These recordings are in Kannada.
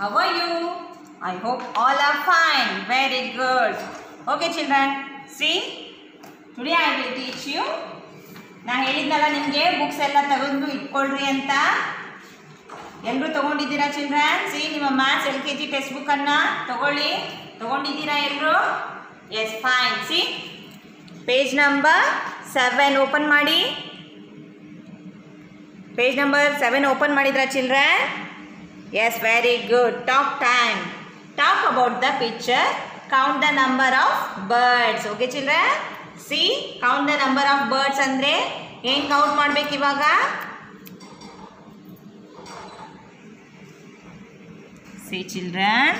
How are you? I hope all are fine. Very good. Okay, children. See, today I will teach you. ನಾ ಹೇಳಿದ್ನಲ್ಲ ನಿಮಗೆ ಬುಕ್ಸ್ ಎಲ್ಲ ತಗೊಂಡು ಇಟ್ಕೊಳ್ರಿ ಅಂತ ಎಲ್ಲರೂ ತಗೊಂಡಿದ್ದೀರಾ ಚಿಲ್ಡ್ರನ್ ಸಿ ನಿಮ್ಮ maths L K G text ಬುಕ್ಕನ್ನು ತಗೊಳ್ಳಿ ತಗೊಂಡಿದ್ದೀರಾ ಎಲ್ಲರೂ yes fine see page number seven open ಮಾಡಿ ಪೇಜ್ ನಂಬರ್ ಸೆವೆನ್ ಓಪನ್ ಮಾಡಿದ್ರಾ children yes very good talk time talk about the picture count the number of birds okay children see count the number of birds ಅಂದರೆ ಏನು ಕೌಂಟ್ ಮಾಡ್ಬೇಕು ಇವಾಗ ಸಿ ಚಿಲ್ಡ್ರನ್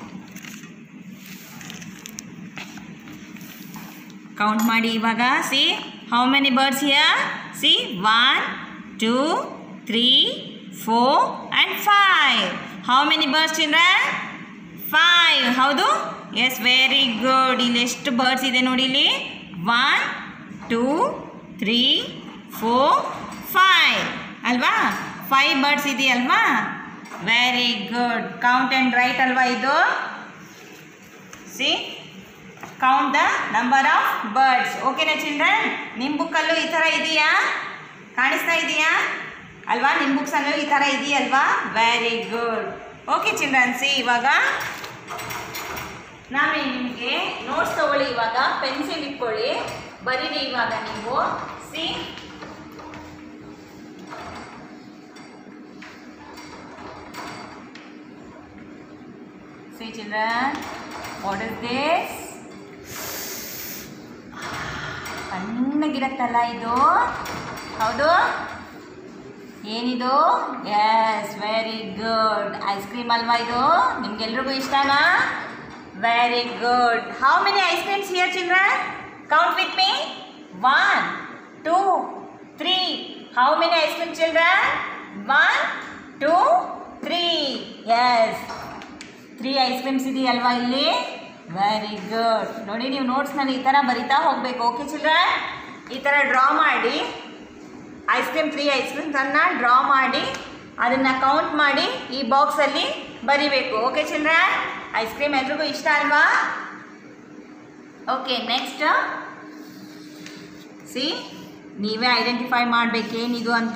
ಕೌಂಟ್ ಮಾಡಿ ಇವಾಗ see how many birds here see one two three four and five how many birds children five ಹೌದು ಎಸ್ ವೆರಿ ಗುಡ್ ಇಲ್ಲಿ ಎಷ್ಟು ಬರ್ಡ್ಸ್ ಇದೆ ನೋಡಿ ಇಲ್ಲಿ one two three four five ಅಲ್ವಾ ಫೈವ್ ಬರ್ಡ್ಸ್ ಇದೆಯಲ್ವಾ very good count and write ಅಲ್ವಾ ಇದು see count the number of birds ಓಕೆನಾ ಚಿಲ್ಡ್ರನ್ ನಿಮ್ಮ ಬುಕ್ಕಲ್ಲೂ ಈ ಥರ ಇದೆಯಾ ಕಾಣಿಸ್ತಾ ಇದೆಯಾ ಅಲ್ವಾ ನಿಮ್ಮ ಬುಕ್ಸಲ್ಲೂ ಈ ಥರ ಇದೆಯಲ್ವಾ very good okay children see ಇವಾಗ ನಾನು ನಿಮಗೆ ನೋಟ್ಸ್ ತಗೊಳ್ಳಿ ಇವಾಗ ಪೆನ್ಸಿಲ್ ಇಟ್ಕೊಳ್ಳಿ ಬರೀರಿ ಇವಾಗ ನೀವು see see children what is this ಸಣ್ಣಗಿರತ್ತಲ್ಲ ಇದು ಹೌದು ಏನಿದು yes very good ice cream ಅಲ್ವಾ ಇದು ನಿಮ್ಗೆಲ್ರಿಗೂ ಇಷ್ಟನಾ very good how many ice creams here children count with me one two three how many ice cream children one two three yes three ice creams ಇದೆಯಲ್ವಾ ಇಲ್ಲಿ ವೆರಿ ಗುಡ್ ನೋಡಿ ನೀವು ನೋಟ್ಸ್ನಲ್ಲಿ ಈ ಥರ ಬರಿತಾ ಹೋಗಬೇಕು ಓಕೆ ಚಿಲ್ಡ್ರನ್ ಈ ಥರ ಡ್ರಾ ಮಾಡಿ ಐಸ್ ಕ್ರೀಮ್ ತ್ರೀ ಐಸ್ ಕ್ರೀಮ್ಸನ್ನು ಡ್ರಾ ಮಾಡಿ ಅದನ್ನು ಕೌಂಟ್ ಮಾಡಿ ಈ ಬಾಕ್ಸಲ್ಲಿ ಬರಿಬೇಕು ಓಕೆ ಚಿಲ್ಡ್ರನ್ ಐಸ್ ಕ್ರೀಮ್ ಎಲ್ರಿಗೂ ಇಷ್ಟ ಅಲ್ವಾ ಓಕೆ ನೆಕ್ಸ್ಟ್ ಸಿ ನೀವೇ ಐಡೆಂಟಿಫೈ ಮಾಡಬೇಕೇನಿದು ಅಂತ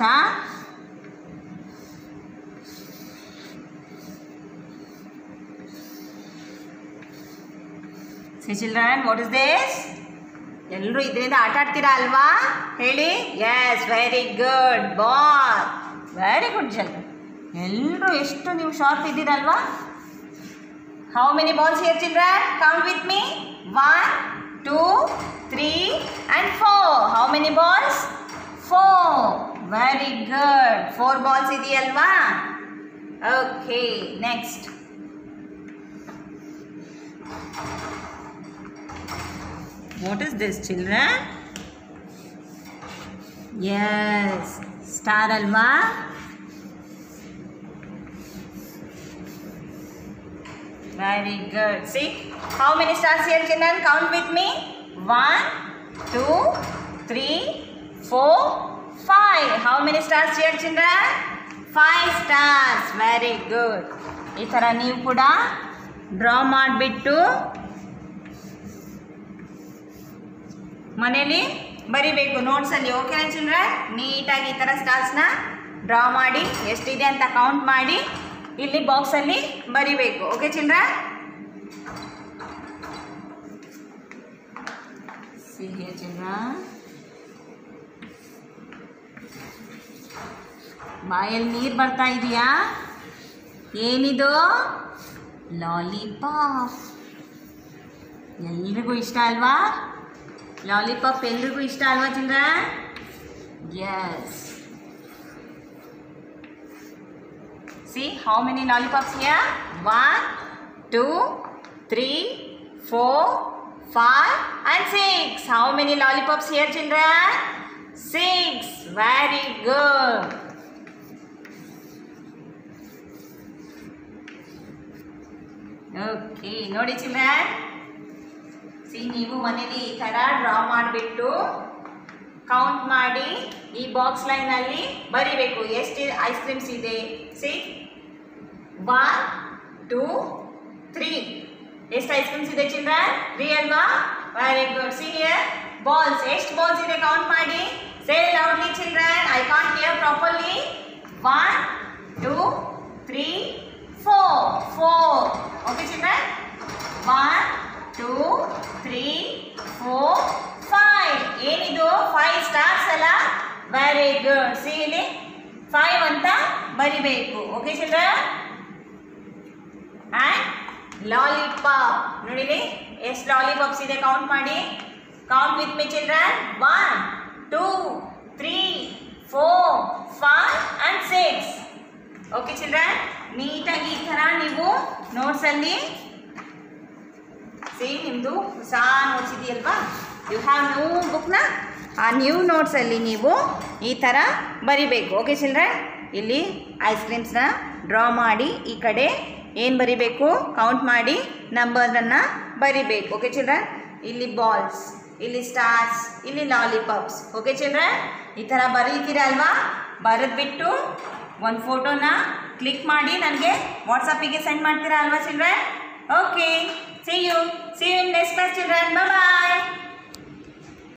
see children what is this ಎಲ್ಲರೂ ಇದರಿಂದ ಆಟ ಆಡ್ತೀರಾ ಅಲ್ವಾ ಹೇಳಿ yes very good ball very good children ಎಲ್ಲರೂ ಎಷ್ಟು ನೀವು ಶಾರ್ಪ್ ಇದ್ದೀರಲ್ವಾ how many balls here children count with me one two three and four how many balls four very good four balls ಇದೆಯಲ್ವಾ okay next What is this, children? Yes, star alva. Very good. See, how many stars here, children? Count with me. One, two, three, four, five. How many stars here, children? Five stars. Very good. ಈ ಥರ ನೀವು ಕೂಡ ಡ್ರಾ ಮಾಡಿಬಿಟ್ಟು ಮನೇಲಿ ಬರಿಬೇಕು ನೋಟ್ಸಲ್ಲಿ ಓಕೆನಾ ಚಿಲ್ಡ್ರನ್ ನೀಟಾಗಿ ಈ ಥರ ಸ್ಟಾರ್ಸ್ನ ಡ್ರಾ ಮಾಡಿ ಎಷ್ಟಿದೆ ಅಂತ ಕೌಂಟ್ ಮಾಡಿ ಇಲ್ಲಿ ಬಾಕ್ಸಲ್ಲಿ ಬರಿಬೇಕು ಓಕೆ ಚಿಲ್ಡ್ರನ್ ಸಿಹಿಯ ಚಿಲ್ಡ್ರನ್ ಬಾಯಲ್ಲಿ ನೀರು ಬರ್ತಾ ಇದೆಯಾ ಏನಿದು ಲಾಲಿಪಾಪ್ ಎಲ್ರಿಗೂ ಇಷ್ಟ ಅಲ್ವಾ ಲಾಲಿಪಾಪ್ ಎಲ್ರಿಗೂ ಇಷ್ಟ ಅಲ್ವಾ children yes see how many lollipops here one two three four five and six how many lollipops here children six very good okay ನೋಡಿ ಚಿಲ್ಡ್ರನ್ ಸಿ ನೀವು ಮನೇಲಿ ಈ ಥರ ಡ್ರಾ ಮಾಡಿಬಿಟ್ಟು ಕೌಂಟ್ ಮಾಡಿ ಈ ಬಾಕ್ಸ್ ಲೈನಲ್ಲಿ ಬರಿಬೇಕು ಎಷ್ಟು ಐಸ್ ಕ್ರೀಮ್ಸ್ ಇದೆ ಸಿ ಒನ್ ಟೂ ತ್ರೀ ಎಷ್ಟು ಐಸ್ ಕ್ರೀಮ್ಸ್ ಇದೆ ಚಿಲ್ಡ್ರನ್ ತ್ರೀ ಅಲ್ವಾ very good see here balls ಎಷ್ಟು ಬಾಲ್ಸ್ ಇದೆ ಕೌಂಟ್ ಮಾಡಿ say loudly children I can't hear properly one two three four four okay children one two three four five ಏನಿದು ಫೈವ್ ಸ್ಟಾರ್ಸ್ ಅಲ್ಲ ವೆರಿ ಗುಡ್ ಸಿ ಇಲ್ಲಿ ಫೈವ್ ಅಂತ ಬರಿಬೇಕು ಓಕೆ ಚಿಲ್ಡ್ರನ್ ಆ್ಯಂಡ್ ಲಾಲಿಪಾಪ್ ನೋಡಿರಿ ಎಷ್ಟು ಲಾಲಿಪಾಪ್ಸ್ ಇದೆ ಕೌಂಟ್ ಮಾಡಿ count with me children one two three four five and six okay children ನೀಟಾಗಿ ಈ ಥರ ನೀವು ನೋಟ್ಸಲ್ಲಿ ಸಿ ನಿಮ್ಮದು ಹೊಸ ನೋಟ್ಸ್ ಇದೆಯಲ್ವಾ ಯು ಹ್ಯಾವ್ ನ್ಯೂ ಬುಕ್ನ ಆ ನ್ಯೂ ನೋಟ್ಸಲ್ಲಿ ನೀವು ಈ ಥರ ಬರಿಬೇಕು ಓಕೆ ಚಿಲ್ಡ್ರನ್ ಇಲ್ಲಿ ಐಸ್ ಕ್ರೀಮ್ಸ್ನ ಡ್ರಾ ಮಾಡಿ ಈ ಕಡೆ ಏನು ಬರಿಬೇಕು ಕೌಂಟ್ ಮಾಡಿ ನಂಬರ್ಸನ್ನು ಬರಿಬೇಕು ಓಕೆ ಚಿಲ್ಡ್ರನ್ ಇಲ್ಲಿ ಬಾಲ್ಸ್ ಇಲ್ಲಿ ಸ್ಟಾರ್ಸ್ ಇಲ್ಲಿ ಲಾಲಿಪಾಪ್ಸ್ ಓಕೆ ಚಿಲ್ಡ್ರನ್ ಈ ಥರ ಬರೀತೀರ ಅಲ್ವಾ ಬರೆದ್ಬಿಟ್ಟು ಒಂದು ಫೋಟೋನ ಕ್ಲಿಕ್ ಮಾಡಿ ನನಗೆ ವಾಟ್ಸಪ್ಪಿಗೆ ಸೆಂಡ್ ಮಾಡ್ತೀರಾ ಅಲ್ವಾ children okay see you see you in next class children bye